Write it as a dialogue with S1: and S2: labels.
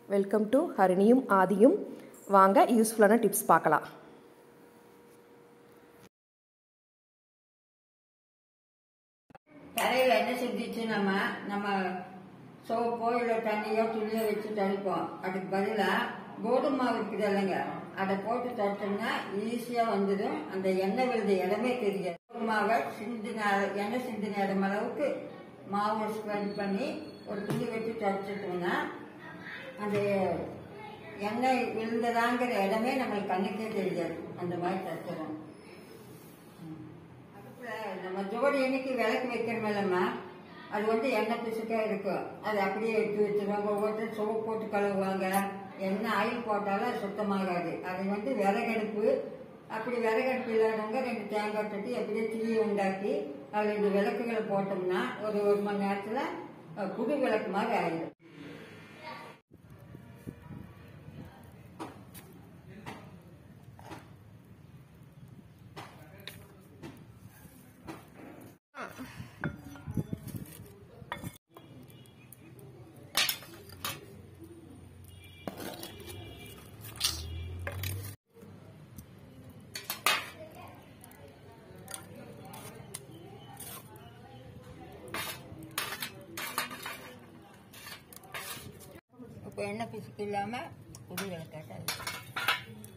S1: welcome to ஹரிணியும் ஆதியும் வாங்க யூஸ்ஃபுல்லான டிப்ஸ் பார்க்கலாம்
S2: தரையில் என்ன செஞ்சிச்சு நம்ம நம்ம சோப்போ இல்லை தண்ணியோ துணியோ வச்சு துடைப்போம் அதுக்கு பதிலாக கோதுமை மாவு இருக்குது இல்லைங்க அதை போட்டு துடைச்சோம்னா ஈஸியாக வந்துடும் அந்த எண்ணெய் விழுந்த இடமே தெரியாது கோதுமை மாவை சிந்தின எண்ணெய் சிந்தின இடம் அளவுக்கு மாவை ஸ்ப்ரெட் பண்ணி ஒரு துணி வச்சு துடைச்சிட்டோம்னா அந்த எண்ணெய் விழுந்ததாங்கிற இடமே நம்மளுக்கு கண்ணுக்கே தெரியாது அந்த மாதிரி தச்சுறோம் அடுப்புல நம்ம ஜோடி எண்ணிக்கை விளக்கு வைக்கிறோமில்லம்மா அது வந்து எண்ணெய் பிசுக்கா இருக்கும் அது அப்படியே எடுத்து வச்சிருவாங்க ஒவ்வொருத்தரும் சோப்பு போட்டு கழுவுவாங்க எண்ணெய் ஆயில் போட்டாலும் அது சுத்தமாகாது அது வந்து விறகடுப்பு அப்படி விறகடுப்பு இல்லாதவங்க ரெண்டு தேங்காய் தட்டி அப்படியே தீயை உண்டாக்கி அதில் இந்த விளக்குகளை போட்டோம்னா ஒரு ஒரு மணி நேரத்தில் அஹ், புது விளக்கு மாதிரி ஆயிடும் இப்போ எண்ணெய் பிசுக்கு இல்லாமல் புது விளக்காட்டாது